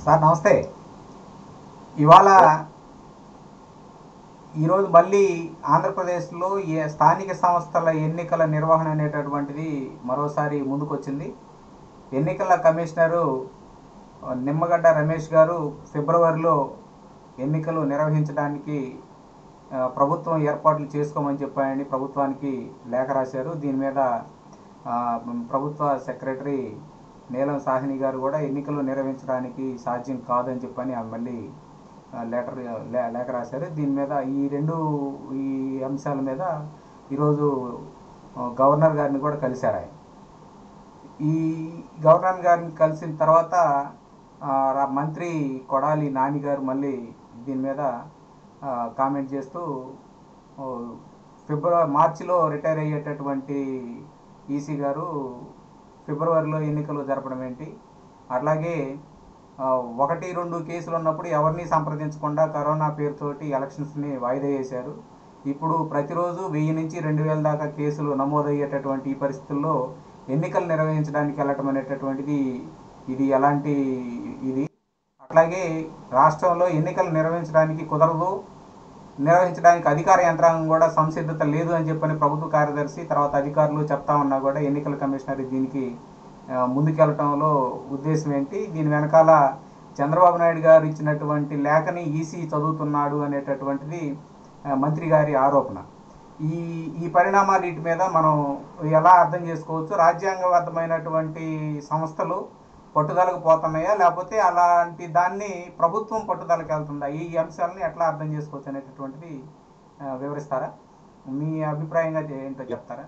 Sir నమస్తే ఇవాళ ఈరోజు మళ్ళీ ఆంధ్రప్రదేశ్లో ఏ స్థానిక సంస్థల ఎన్నికల నిర్వహణ అనేటటువంటిది మరోసారి ముందుకొచ్చింది ఎన్నికల కమిషనరు ఆ, నిమ్మగడ్డ రమేష్ గారు ఫిబ్రవరిలో ఎన్నికలు నిర్వహించడానికి ఆ, ప్రభుత్వం ఏర్పాట్లు చేసుకోమని చెప్పాయని ప్రభుత్వానికి లేఖ రాశారు దీని మీద ఆ, ప్రభుత్వ సెక్రటరీ నీలం సాహ్ని గారు కూడా ఎన్నికలు నిర్వహించడానికి సాధ్యం కాదని చెప్పని ఆమె మళ్ళీ ఆ, లెటర్ లే- లేఖ రాశారు దీని మీద ఈ రెండు ఈ అంశాల మీద ఈరోజు ఆ, గవర్నర్ గారిని కూడా కలిశారు ఆయన ఈ గవర్నర్ గారిని కలిసిన తర్వాత ఆ, రా- మంత్రి కొడాలి నాని గారు మళ్ళీ దీని మీద ఆ, కామెంట్ చేస్తూ ఓ, ఫిబ్రవరి మార్చిలో రిటైర్ అయ్యేటటువంటి ఈసీ గారు ఫిబ్రవరిలో ఎన్నికలు జరపడం ఏంటి అట్లాగే ఆ, ఒకటి రెండు కేసులు ఉన్నప్పుడు ఎవరిని సంప్రదించకుండా కరోనా పేరుతోటి ఎలక్షన్స్ని వాయిదా వేశారు ఇప్పుడు ప్రతిరోజు వెయ్యి నుంచి రెండు వేల దాకా కేసులు నమోదయ్యేటటువంటి ఈ పరిస్థితుల్లో ఎన్నికలు నిర్వహించడానికి వెళ్ళటం అనేటటువంటిది ఇది ఎలాంటి ఇది అట్లాగే రాష్ట్రంలో ఎన్నికలు నిర్వహించడానికి కుదరదు నిర్వహించడానికి అధికార యంత్రాంగం కూడా సంసిద్ధత లేదు అని చెప్పని ప్రభుత్వ కార్యదర్శి తర్వాత అధికారులు చెప్తా ఉన్నా కూడా ఎన్నికల కమిషనర్ దీనికి ఆ, ముందుకెళ్ళటంలో ఉద్దేశం ఏంటి దీని వెనకాల చంద్రబాబు నాయుడు గారు ఇచ్చినటువంటి లేఖని ఈసీ చదువుతున్నాడు అనేటటువంటిది ఆ, మంత్రి గారి ఆరోపణ ఈ ఈ పరిణామాలు వీటి మీద మనం ఎలా అర్థం చేసుకోవచ్చు రాజ్యాంగబద్ధమైనటువంటి సంస్థలు పట్టుదలకు పోతున్నాయా లేకపోతే అలాంటి దాన్ని ప్రభుత్వం పట్టుదలకు వెళ్తుందా ఈ అంశాలని ఎట్లా అర్థం చేసుకోవచ్చు అనేటటువంటిది ఆ, వివరిస్తారా మీ అభిప్రాయంగా ఏంటో చెప్తారా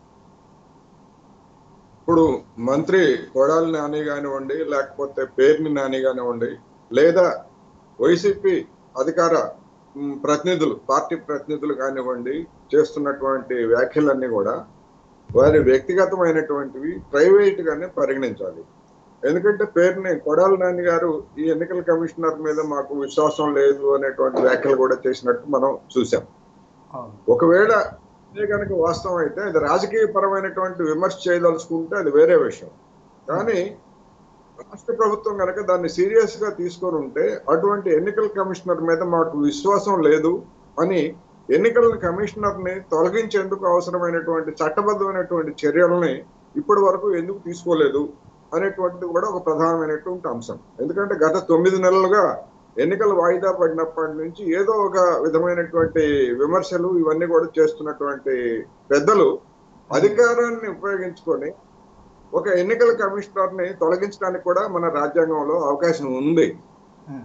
ఇప్పుడు మంత్రి కొడాలి నాని కానివ్వండి లేకపోతే పేర్ని నాని కానివ్వండి లేదా వైసీపీ అధికార మ్, ప్రతినిధులు పార్టీ ప్రతినిధులు కానివ్వండి చేస్తున్నటువంటి వ్యాఖ్యలన్నీ కూడా వారి వ్యక్తిగతమైనటువంటివి ప్రైవేట్ గానే పరిగణించాలి ఎందుకంటే పేరుని కొడాలి నాని గారు ఈ ఎన్నికల కమిషనర్ మీద మాకు విశ్వాసం లేదు అనేటువంటి వ్యాఖ్యలు కూడా చేసినట్టు మనం చూసాం అవును ఒకవేళ ఇదే కనుక వాస్తవం అయితే అది రాజకీయ పరమైనటువంటి విమర్శ చేయదలుచుకుంటే అది వేరే విషయం కానీ రాష్ట్ర ప్రభుత్వం కనుక దాన్ని సీరియస్ గా తీసుకొని ఉంటే అటువంటి ఎన్నికల కమిషనర్ మీద మాకు విశ్వాసం లేదు అని ఎన్నికల కమిషనర్ ని తొలగించేందుకు అవసరమైనటువంటి చట్టబద్ధమైనటువంటి చర్యలని ఇప్పటి వరకు ఎందుకు తీసుకోలేదు అనేటువంటిది కూడా ఒక ప్రధానమైనటువంటి అంశం ఎందుకంటే గత తొమ్మిది నెలలుగా ఎన్నికలు వాయిదా పడినప్పటి నుంచి ఏదో ఒక విధమైనటువంటి విమర్శలు ఇవన్నీ కూడా చేస్తున్నటువంటి పెద్దలు అధికారాన్ని ఉపయోగించుకొని ఒక ఎన్నికల కమిషనర్ ని తొలగించడానికి కూడా మన రాజ్యాంగంలో అవకాశం ఉంది ఉమ్.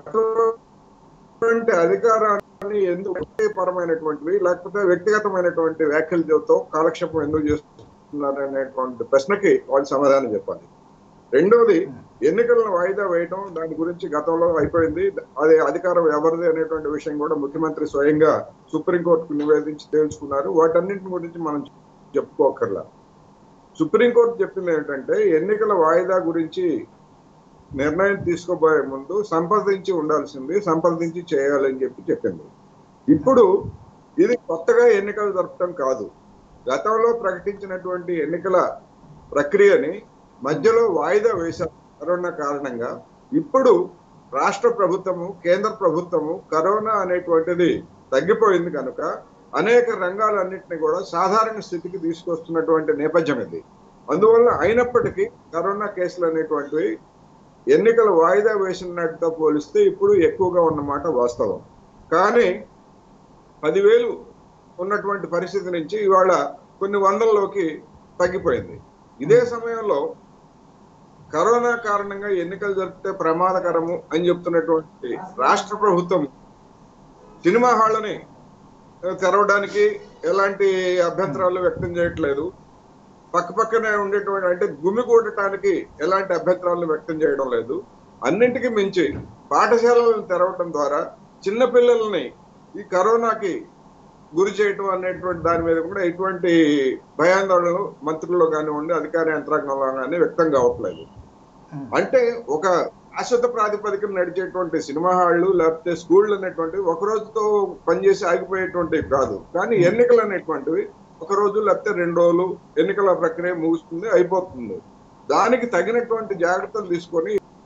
అటువంటి అధికారాన్ని ఎందుకు పరమైనటువంటివి లేకపోతే వ్యక్తిగతమైనటువంటి వ్యాఖ్యలతో కాలక్షేపం ఎందుకు చేస్తున్నారు అనేటువంటి ప్రశ్నకి వాళ్ళు సమాధానం చెప్పాలి రెండోది ఎన్నికలను వాయిదా వేయడం దాని గురించి గతంలో అయిపోయింది అది అధికారం ఎవరిది అనేటువంటి విషయం కూడా ముఖ్యమంత్రి స్వయంగా సుప్రీంకోర్టుకు నివేదించి తేల్చుకున్నారు వాటన్నింటి గురించి మనం చెప్పుకోకర్లా సుప్రీంకోర్టు చెప్పింది ఏంటంటే ఎన్నికల వాయిదా గురించి నిర్ణయం తీసుకోబోయే ముందు సంప్రదించి ఉండాల్సింది సంప్రదించి చేయాలని చెప్పి చెప్పింది ఇప్పుడు ఇది కొత్తగా ఎన్నికలు జరపడం కాదు గతంలో ప్రకటించినటువంటి ఎన్నికల ప్రక్రియని మధ్యలో వాయిదా వేశారు కరోనా కారణంగా ఇప్పుడు రాష్ట్ర ప్రభుత్వము కేంద్ర ప్రభుత్వము కరోనా అనేటువంటిది తగ్గిపోయింది కనుక అనేక రంగాలన్నింటినీ కూడా సాధారణ స్థితికి తీసుకొస్తున్నటువంటి నేపథ్యం ఇది అందువల్ల అయినప్పటికీ కరోనా కేసులు అనేటువంటివి ఎన్నికల వాయిదా వేసినట్టుతో పోలిస్తే ఇప్పుడు ఎక్కువగా ఉన్నమాట వాస్తవం కానీ పదివేలు ఉన్నటువంటి పరిస్థితి నుంచి ఇవాళ కొన్ని వందల్లోకి తగ్గిపోయింది ఇదే సమయంలో కరోనా కారణంగా ఎన్నికలు జరిపితే ప్రమాదకరము అని చెప్తున్నటువంటి రాష్ట్ర ప్రభుత్వం సినిమా హాళ్ళని తెరవడానికి ఎలాంటి అభ్యంతరాలు వ్యక్తం చేయట్లేదు పక్క పక్కనే ఉండేటువంటి అంటే గుమిగూడటానికి ఎలాంటి అభ్యంతరాలు వ్యక్తం చేయడం లేదు అన్నింటికి మించి పాఠశాలలను తెరవడం ద్వారా చిన్నపిల్లల్ని ఈ కరోనాకి గురి చేయటం అనేటువంటి దాని మీద కూడా ఎటువంటి భయాందోళనలు మంత్రుల్లో కానివ్వండి అధికార యంత్రాంగంలో కానీ వ్యక్తం కావట్లేదు ఉమ్. అంటే ఒక శాశ్వత ప్రాతిపదికన నడిచేటువంటి సినిమా హాళ్ళు లేకపోతే స్కూళ్ళు అనేటువంటివి ఒక రోజుతో పనిచేసి ఆగిపోయేటువంటివి కాదు కానీ ఎన్నికలు అనేటువంటివి ఒక రోజు లేకపోతే రెండు రోజులు ఎన్నికల ప్రక్రియ ముగుస్తుంది అయిపోతుంది దానికి తగినటువంటి జాగ్రత్తలు తీసుకొని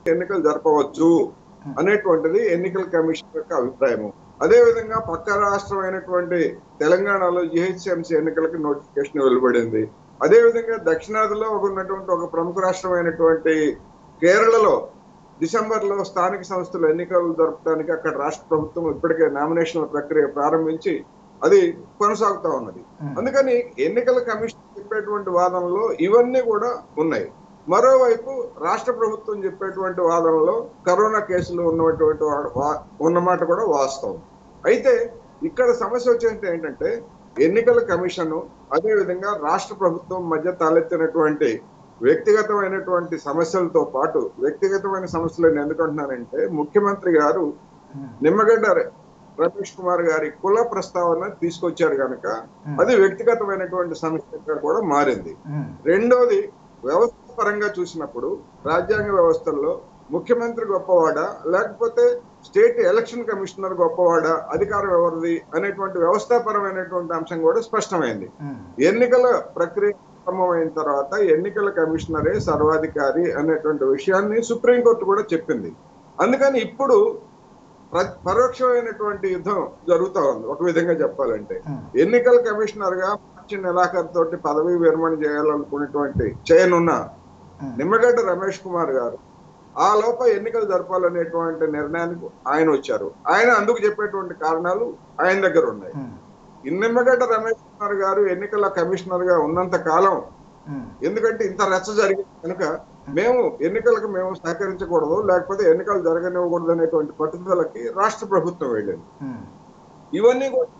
ఎన్నికలు జరపవచ్చు అనేటువంటిది ఎన్నికల కమిషన్ యొక్క అభిప్రాయము అదే విధంగా పక్క రాష్ట్రం అయినటువంటి తెలంగాణలో జిహెచ్ఎంసీ ఎన్నికలకి నోటిఫికేషన్ వెలువడింది అదే విధంగా దక్షిణాదిలో ఒక ఉన్నటువంటి ఒక ప్రముఖ రాష్ట్రం అయినటువంటి కేరళలో డిసెంబర్ లో స్థానిక సంస్థల ఎన్నికలు జరపడానికి అక్కడ రాష్ట్ర ప్రభుత్వం ఇప్పటికే నామినేషన్ల ప్రక్రియ ప్రారంభించి అది కొనసాగుతా ఉన్నది అందుకని ఎన్నికల కమిషన్ చెప్పేటువంటి వాదనలో ఇవన్నీ కూడా ఉన్నాయి మరోవైపు రాష్ట్ర ప్రభుత్వం చెప్పేటువంటి వాదనలో కరోనా కేసులు ఉన్నటువంటి వా- వా- ఉన్నమాట కూడా వాస్తవం అయితే ఇక్కడ సమస్య వచ్చేది ఏంటంటే ఎన్నికల కమిషన్ అదే విధంగా రాష్ట్ర ప్రభుత్వం మధ్య తలెత్తినటువంటి వ్యక్తిగతమైనటువంటి సమస్యలతో పాటు వ్యక్తిగతమైన సమస్యలను ఎందుకంటున్నానంటే ముఖ్యమంత్రి గారు నిమ్మగడ్డ రమేష్ కుమార్ గారి కుల ప్రస్తావన తీసుకొచ్చారు కనుక అది వ్యక్తిగతమైనటువంటి సమస్యగా కూడా మారింది రెండోది వ్యవస్థ పరంగా చూసినప్పుడు రాజ్యాంగ వ్యవస్థల్లో ముఖ్యమంత్రి గొప్పవాడా లేకపోతే స్టేట్ ఎలక్షన్ కమిషనర్ గొప్పవాడా అధికారం ఎవరిది అనేటువంటి వ్యవస్థాపరమైనటువంటి అంశం కూడా స్పష్టమైంది ఎన్నికల ప్రక్రియ ప్రారంభమైన తర్వాత ఎన్నికల కమిషనరే సర్వాధికారి అనేటువంటి విషయాన్ని సుప్రీంకోర్టు కూడా చెప్పింది అందుకని ఇప్పుడు ప్ర- పరోక్షమైనటువంటి యుద్ధం జరుగుతా ఉంది ఒక విధంగా చెప్పాలంటే ఎన్నికల కమిషనర్ గా మార్చి నెలాఖరు తోటి పదవి విరమణ చేయాలనుకునేటువంటి చేయనున్న నిమ్మగడ్డ రమేష్ కుమార్ గారు ఆ లోప ఎన్నికలు జరపాలనేటువంటి నిర్ణయానికి ఆయన వచ్చారు ఆయన అందుకు చెప్పేటువంటి కారణాలు ఆయన దగ్గర ఉన్నాయి ఈ నిమ్మగడ్డ రమేష్ కుమార్ గారు ఎన్నికల కమిషనర్ గా ఉన్నంత కాలం ఎందుకంటే ఇంత రచ్చ జరిగింది కనుక మేము ఎన్నికలకు మేము సహకరించకూడదు లేకపోతే ఎన్నికలు జరగనివ్వకూడదు అనేటువంటి పట్టుదలకి రాష్ట్ర ప్రభుత్వం వెళ్ళింది ఇవన్నీ కూడా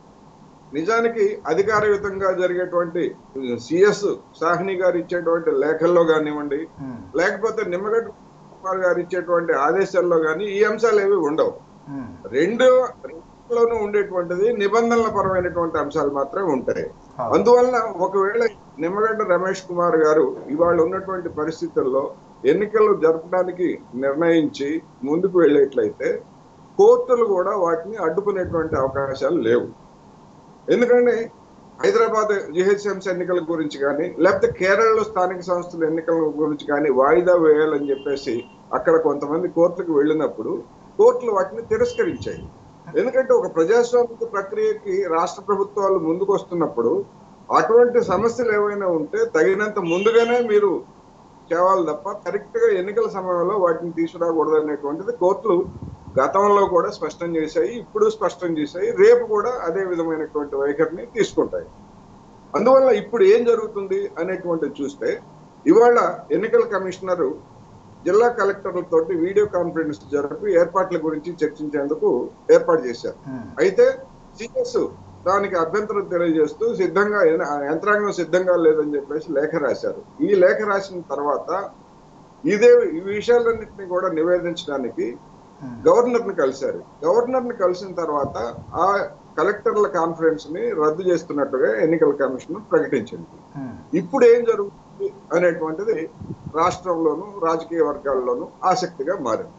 నిజానికి అధికారయుతంగా జరిగేటువంటి సిఎస్ సాహ్ని గారు ఇచ్చేటువంటి లేఖల్లో కానివ్వండి లేకపోతే నిమ్మగడ్డ కుమార్ గారు ఇచ్చేటువంటి ఆదేశాల్లో కానీ ఈ అంశాలు ఏవి ఉండవు రెండు రెండులోనూ ఉండేటువంటిది నిబంధనల పరమైనటువంటి అంశాలు మాత్రమే ఉంటాయి అందువలన ఒకవేళ నిమ్మగడ్డ రమేష్ కుమార్ గారు ఇవాళ ఉన్నటువంటి పరిస్థితుల్లో ఎన్నికలు జరపడానికి నిర్ణయించి ముందుకు వెళ్ళేట్లయితే కోర్టులు కూడా వాటిని అడ్డుకునేటువంటి అవకాశాలు లేవు ఎందుకంటే హైదరాబాద్ జిహెచ్ఎంసీ ఎన్నికల గురించి కానీ లేకపోతే కేరళలో స్థానిక సంస్థల ఎన్నికల గురించి కానీ వాయిదా వేయాలని చెప్పేసి అక్కడ కొంతమంది కోర్టులకు వెళ్ళినప్పుడు కోర్టులు వాటిని తిరస్కరించాయి ఎందుకంటే ఒక ప్రజాస్వామిక ప్రక్రియకి రాష్ట్ర ప్రభుత్వాలు ముందుకు వస్తున్నప్పుడు అటువంటి సమస్యలు ఏవైనా ఉంటే తగినంత ముందుగానే మీరు చేయాలి తప్ప కరెక్ట్ గా ఎన్నికల సమయంలో వాటిని తీసుకురాకూడదు అనేటువంటిది కోర్టులు గతంలో కూడా స్పష్టం చేశాయి ఇప్పుడు స్పష్టం చేశాయి రేపు కూడా అదే విధమైనటువంటి వైఖరిని తీసుకుంటాయి అందువల్ల ఇప్పుడు ఏం జరుగుతుంది అనేటువంటిది చూస్తే ఇవాళ ఎన్నికల కమిషనరు జిల్లా కలెక్టర్లతోటి వీడియో కాన్ఫరెన్స్ జరిపి ఏర్పాట్ల గురించి చర్చించేందుకు ఏర్పాటు చేశారు అయితే సిఎస్ దానికి అభ్యంతరం తెలియజేస్తూ సిద్ధంగా యంత్రాంగం సిద్ధంగా లేదని చెప్పేసి లేఖ రాశారు ఈ లేఖ రాసిన తర్వాత ఇదే ఈ విషయాలన్నింటినీ కూడా నివేదించడానికి గవర్నర్ ని కలిశారు గవర్నర్ ని కలిసిన తర్వాత ఆ కలెక్టర్ల కాన్ఫరెన్స్ ని రద్దు చేస్తున్నట్టుగా ఎన్నికల కమిషన్ ప్రకటించింది ఇప్పుడు ఏం జరుగుతుంది అనేటువంటిది రాష్ట్రంలోను రాజకీయ వర్గాల్లోనూ ఆసక్తిగా మారింది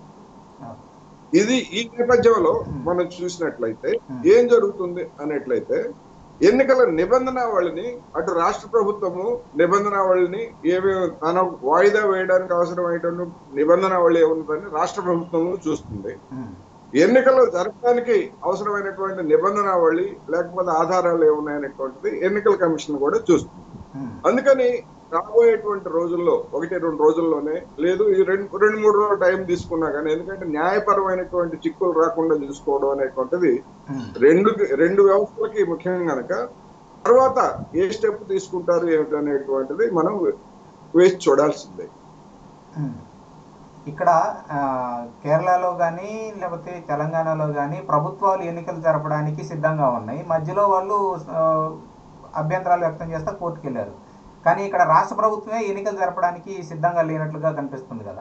ఇది ఈ నేపథ్యంలో మనం చూసినట్లయితే ఏం జరుగుతుంది అనేట్లయితే ఎన్నికల నిబంధనావళిని అటు రాష్ట్ర ప్రభుత్వము నిబంధనావళిని ఏమేమి తన వాయిదా వేయడానికి అవసరమైనటువంటి నిబంధనావళి ఏముందని రాష్ట్ర ప్రభుత్వము చూస్తుంది ఎన్నికలు జరపడానికి అవసరమైనటువంటి నిబంధనావళి లేకపోతే ఆధారాలు ఏమున్నాయనేటువంటిది ఎన్నికల కమిషన్ కూడా చూస్తుంది అందుకని రాబోయేటువంటి రోజుల్లో ఒకటి రెండు రోజుల్లోనే లేదు ఈ రెండు రెండు మూడు రోజులు టైం తీసుకున్నా కానీ ఎందుకంటే న్యాయపరమైనటువంటి చిక్కులు రాకుండా చూసుకోవడం అనేటువంటిది రెండు రెండు వ్యవస్థలకి ముఖ్యం కనుక తర్వాత ఏ స్టెప్ తీసుకుంటారు ఏమిటి అనేటువంటిది మనం వేసి చూడాల్సిందే ఇక్కడ ఆ, కేరళలో కానీ లేకపోతే తెలంగాణలో కానీ ప్రభుత్వాలు ఎన్నికలు జరపడానికి సిద్ధంగా ఉన్నాయి మధ్యలో వాళ్ళు ఆ, అభ్యంతరాలు వ్యక్తం చేస్తే కోర్టుకు వెళ్ళారు కానీ ఇక్కడ రాష్ట్ర ప్రభుత్వమే ఎన్నికలు జరపడానికి సిద్ధంగా లేనట్లుగా కనిపిస్తుంది కదా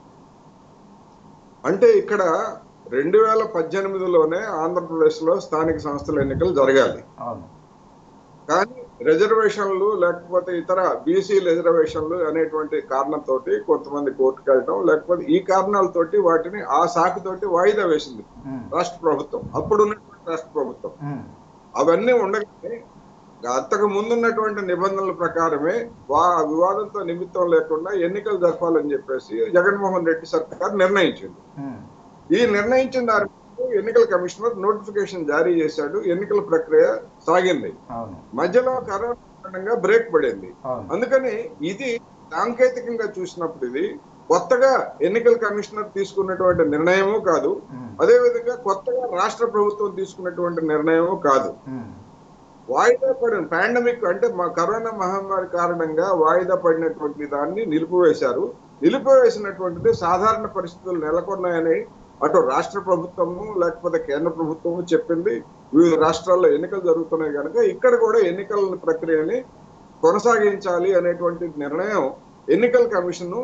అంటే ఇక్కడ రెండు వేల పద్దెనిమిదిలోనే ఆంధ్రప్రదేశ్ లో స్థానిక సంస్థల ఎన్నికలు జరగాలి అవును కానీ రిజర్వేషన్లు లేకపోతే ఇతర బీసీ రిజర్వేషన్లు అనేటువంటి కారణంతో కొంతమంది కోర్టుకు వెళ్ళటం లేకపోతే ఈ కారణాలతోటి వాటిని ఆ సాకుతోటి వాయిదా వేసింది ఉమ్, రాష్ట్ర ప్రభుత్వం అప్పుడు ఉన్నటువంటి రాష్ట్ర ప్రభుత్వం ఉమ్, అవన్నీ ఉండగానే అంతకు ముందున్నటువంటి నిబంధనల ప్రకారమే వా వివాదంతో నిమిత్తం లేకుండా ఎన్నికలు జరపాలని చెప్పేసి జగన్మోహన్ రెడ్డి సర్కార్ నిర్ణయించింది ఉమ్, ఈ నిర్ణయించిన దాని మేరకు ఎన్నికల కమిషనర్ నోటిఫికేషన్ జారీ చేశాడు ఎన్నికల ప్రక్రియ సాగింది అవును మధ్యలో కరోనా కారణంగా బ్రేక్ పడింది అవును అందుకని ఇది సాంకేతికంగా చూసినప్పుడు ఇది కొత్తగా ఎన్నికల కమిషనర్ తీసుకున్నటువంటి నిర్ణయము కాదు ఉమ్, అదే విధంగా కొత్తగా రాష్ట్ర ప్రభుత్వం తీసుకున్నటువంటి నిర్ణయము కాదు ఉమ్, వాయిదా పడిన పాండమిక్ అంటే మా కరోనా మహమ్మారి కారణంగా వాయిదా పడినటువంటి దాన్ని నిలిపివేశారు నిలిపివేసినటువంటిది సాధారణ పరిస్థితులు నెలకొన్నాయని అటు రాష్ట్ర ప్రభుత్వము లేకపోతే కేంద్ర ప్రభుత్వము చెప్పింది వివిధ రాష్ట్రాల్లో ఎన్నికలు జరుగుతున్నాయి కనుక ఇక్కడ కూడా ఎన్నికల ప్రక్రియని కొనసాగించాలి అనేటువంటి నిర్ణయం ఎన్నికల కమిషన్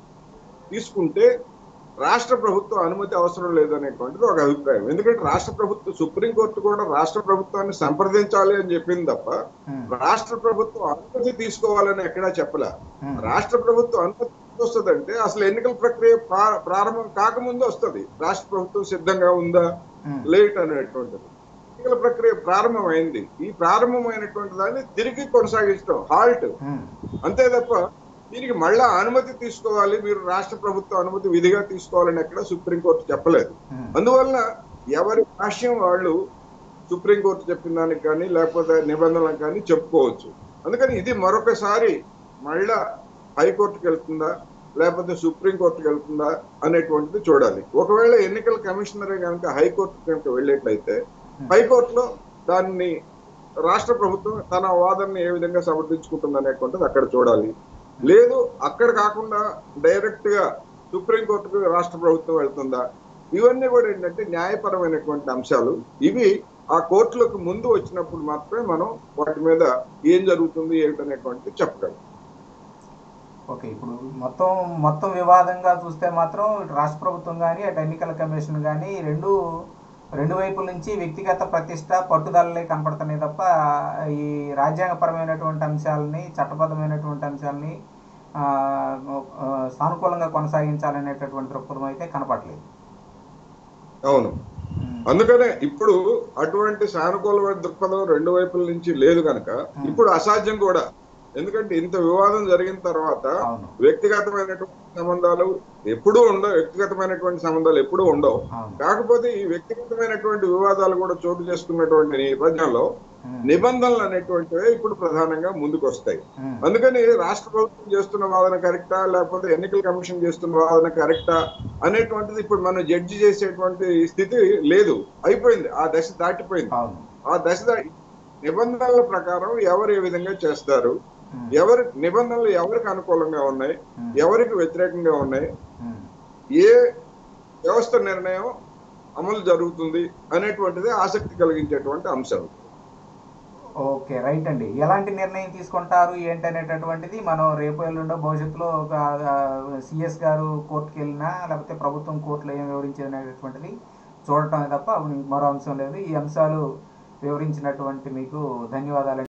తీసుకుంటే రాష్ట్ర ప్రభుత్వ అనుమతి అవసరం లేదనేటువంటిది ఒక అభిప్రాయం ఎందుకంటే రాష్ట్ర ప్రభుత్వం సుప్రీంకోర్టు కూడా రాష్ట్ర ప్రభుత్వాన్ని సంప్రదించాలి అని చెప్పింది తప్ప ఉమ్, రాష్ట్ర ప్రభుత్వం అనుమతి తీసుకోవాలని ఎక్కడా చెప్పలే ఉమ్, రాష్ట్ర ప్రభుత్వం అనుమతి వస్తుందంటే అసలు ఎన్నికల ప్రక్రియ ప్రా- ప్రారంభం కాకముందు వస్తుంది రాష్ట్ర ప్రభుత్వం సిద్ధంగా ఉందా ఉమ్, లేట్ అనేటువంటిది ఎన్నికల ప్రక్రియ ప్రారంభమైంది ఈ ప్రారంభమైనటువంటి దాన్ని తిరిగి కొనసాగించడం హాల్ట్ ఉమ్, అంతే తప్ప దీనికి మళ్ళా అనుమతి తీసుకోవాలి మీరు రాష్ట్ర ప్రభుత్వ అనుమతి విధిగా తీసుకోవాలని ఎక్కడ సుప్రీంకోర్టు చెప్పలేదు ఉమ్, అందువల్ల ఎవరి భాష్యం వాళ్ళు సుప్రీంకోర్టు చెప్పిన దానికి కానీ లేకపోతే నిబంధనలకు కానీ చెప్పుకోవచ్చు అందుకని ఇది మరొకసారి మళ్ళా హైకోర్టుకి వెళ్తుందా లేకపోతే సుప్రీంకోర్టుకి వెళ్తుందా అనేటువంటిది చూడాలి ఒకవేళ ఎన్నికల కమిషనరే కనుక హైకోర్టు కనుక వెళ్ళేట్లయితే హైకోర్టులో దాన్ని రాష్ట్ర ప్రభుత్వం తన వాదనని ఏ విధంగా సమర్థించుకుంటుంది అనేటువంటిది అక్కడ చూడాలి లేదు అక్కడ కాకుండా డైరెక్ట్ గా సుప్రీంకోర్టుకు రాష్ట్ర ప్రభుత్వం వెళ్తుందా ఇవన్నీ కూడా ఏంటంటే న్యాయపరమైనటువంటి అంశాలు ఇవి ఆ కోర్టులకు ముందు వచ్చినప్పుడు మాత్రమే మనం వాటి మీద ఏం జరుగుతుంది ఏమిటనేటువంటిది చెప్పగలం ఓకే ఇప్పుడు మొత్తం మొత్తం వివాదంగా చూస్తే మాత్రం ఇటు రాష్ట్ర ప్రభుత్వం కానీ అటు ఎన్నికల కమిషన్ కానీ రెండు రెండు వైపుల నుంచి వ్యక్తిగత ప్రతిష్ట పట్టుదలలే కనపడుతున్నాయి తప్ప ఈ రాజ్యాంగపరమైనటువంటి అంశాలని చట్టబద్ధమైనటువంటి అంశాలని ఆ, ఆ, సానుకూలంగా కొనసాగించాలనేటటువంటి దృక్పథం అయితే కనపడలేదు అవును ఉమ్, అందుకనే ఇప్పుడు అటువంటి సానుకూలమైన దృక్పథం రెండు వైపుల నుంచి లేదు కనుక ఇప్పుడు అసాధ్యం కూడా ఎందుకంటే ఇంత వివాదం జరిగిన తర్వాత అవును వ్యక్తిగతమైనటువంటి సంబంధాలు ఎప్పుడూ ఉండవు వ్యక్తిగతమైనటువంటి సంబంధాలు ఎప్పుడూ ఉండవు అవును కాకపోతే ఈ వ్యక్తిగతమైనటువంటి వివాదాలు కూడా చోటు చేసుకున్నటువంటి నేపథ్యంలో ఉమ్, నిబంధనలు అనేటువంటివి ఇప్పుడు ప్రధానంగా ముందుకు వస్తాయి ఉమ్, అందుకని రాష్ట్ర ప్రభుత్వం చేస్తున్న వాదన కరెక్టా లేకపోతే ఎన్నికల కమిషన్ చేస్తున్న వాదన కరెక్టా అనేటువంటిది ఇప్పుడు మనం జడ్జి చేసేటువంటి స్థితి లేదు అయిపోయింది ఆ దశ దాటిపోయింది అవును ఆ దశ దాటి నిబంధనల ప్రకారం ఎవరు ఏ విధంగా చేస్తారు ఉమ్, ఎవరి నిబంధనలు ఎవరికి అనుకూలంగా ఉన్నాయి ఉమ్, ఎవరికి వ్యతిరేకంగా ఉన్నాయి ఉమ్, ఏ వ్యవస్థ నిర్ణయం అమలు జరుగుతుంది అనేటువంటిది ఆసక్తి కలిగించేటువంటి అంశం ఓకే రైట్ అండి ఎలాంటి నిర్ణయం తీసుకుంటారు ఏంటి అనేటటువంటిది మనం రేపు ఎల్లుండో భవిష్యత్తులో ఒక సిఎస్ గారు కోర్టుకి వెళ్ళినా లేకపోతే ప్రభుత్వం కోర్టులో ఏం వివరించింది అనేటటువంటిది చూడటమే తప్ప మరో అంశం లేదు ఈ అంశాలు వివరించినటువంటి మీకు ధన్యవాదాలు